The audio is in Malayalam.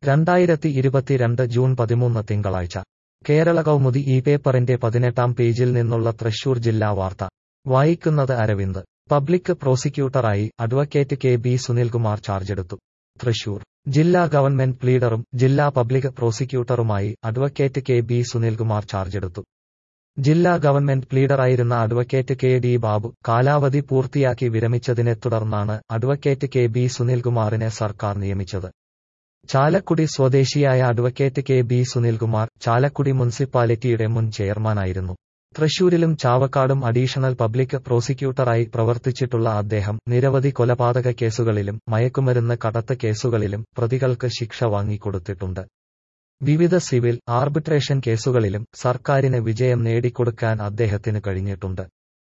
രണ്ടായിരത്തി ഇരുപത്തിരണ്ട് ജൂൺ പതിമൂന്ന് തിങ്കളാഴ്ച കേരള കൗമുദി ഈ പേപ്പറിന്റെ പതിനെട്ടാം പേജിൽ നിന്നുള്ള തൃശൂർ ജില്ലാ വാർത്ത വായിക്കുന്നത് അരവിന്ദ് പബ്ലിക് പ്രോസിക്യൂട്ടറായി അഡ്വക്കേറ്റ് കെ ബി സുനിൽകുമാർ ചാർജെടുത്തു തൃശൂർ ജില്ലാ ഗവൺമെന്റ് പ്ലീഡറും ജില്ലാ പബ്ലിക് പ്രോസിക്യൂട്ടറുമായി അഡ്വക്കേറ്റ് കെ ബി സുനിൽകുമാർ ചാർജെടുത്തു ജില്ലാ ഗവൺമെന്റ് പ്ലീഡറായിരുന്ന അഡ്വക്കേറ്റ് കെ ഡി ബാബു കാലാവധി പൂർത്തിയാക്കി വിരമിച്ചതിനെ തുടർന്നാണ് അഡ്വക്കേറ്റ് കെ ബി സുനിൽകുമാറിനെ സർക്കാർ നിയമിച്ചത് ചാലക്കുടി സ്വദേശിയായ advocate K B Sunilkumar Chalakudy മുനിസിപ്പാലിറ്റിയുടെ മുൻ ചെയർമാനായിരുന്നു തൃശൂരിലും ചാവക്കാടും അഡീഷണൽ പബ്ലിക് പ്രോസിക്യൂട്ടറായി പ്രവർത്തിച്ചിട്ടുള്ള അദ്ദേഹം നിരവധി കൊലപാതക കേസുകളിലും മയക്കുമരുന്ന് കടത്ത് കേസുകളിലും പ്രതികൾക്ക് ശിക്ഷ വാങ്ങിക്കൊടുത്തിട്ടുണ്ട് വിവിധ സിവിൽ ആർബിട്രേഷൻ കേസുകളിലും സർക്കാരിന് വിജയം നേടിക്കൊടുക്കാൻ അദ്ദേഹത്തിന് കഴിഞ്ഞിട്ടുണ്ട്